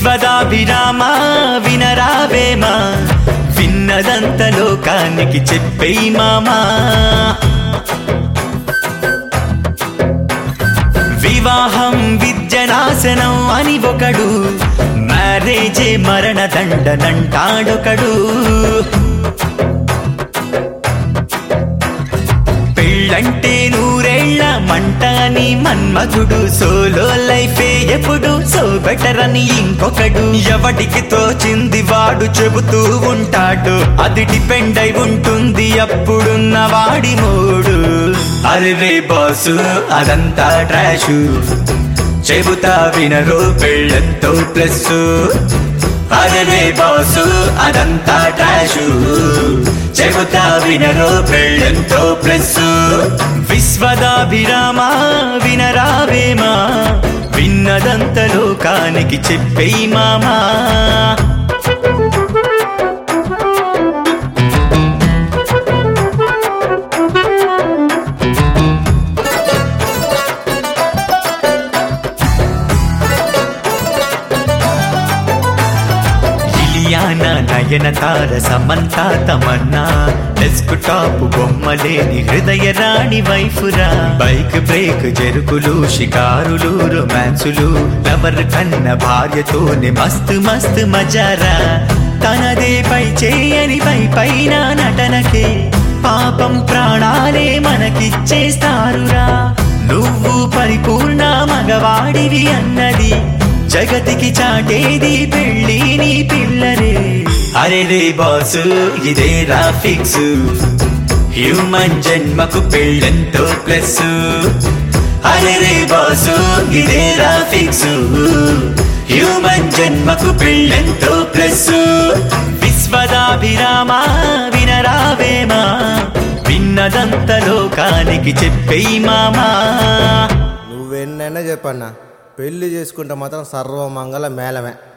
విశ్వదాభిరామ వినరావేమా విన్నదంత లోకానికి చెప్పేయి మామా వివాహం విద్యనాశనం అని ఒకడు మ్యారేజే మరణ దండనంటాడొకడు పెళ్ళంటే నూరేళ్ల మంట అని మన్మధుడు సోలో లైఫే ఎప్పుడు సో బెటర్ అని ఇంకొకడు ఎవడికి తోచింది వాడు చెబుతూ ఉంటాడు అది డిపెండ్ అయి ఉంటుంది అప్పుడున్న వాడి మూడు అరే బాసు అదంతా ట్రాషు చెబుతా వినరు పెళ్ళంతో ప్లస్ అరే బాసు అదంతా ట్రాషు చెబుతా వినరు పెళ్ళంతో ప్లస్ విశ్వదాభిరామ వినరావేమా విన్నదంత లోకానికి చెప్పేయి మామా Ileana Nayanthara Samantha Tamannaah desktop బొమ్మలేని హృదయ రాణి వైఫురా బైక్ బ్రేక్ జరుకులు షికారులు రొమాన్సులు లవర్ కన్న భార్యతోనే మస్తు మస్తు మజారా తనదే పై చేయని పై పైన నటనకే పాపం ప్రాణాలే మనకిచ్చేస్తారురా నువ్వు పరిపూర్ణ మగవాడివి అన్నది జగతికి చాటేది పెళ్ళి నీ పిల్లరే అరే రే బాసు ఇదే ఫిక్స్ హ్యూమన్ జన్మకు పెళ్ళంతో ప్లస్ అరే రే బాసు ఇదే ఫిక్స్ హ్యూమన్ జన్మకు పెళ్ళంతో ప్లస్ విశ్వదాభిరామ వినరావేమా విన్నదంత లోకానికి చెప్పేయి మామా నువ్వెన్నైనా చెప్పన్నా పెళ్లి చేసుకుంటే మాత్రం సర్వమంగళ మేళమే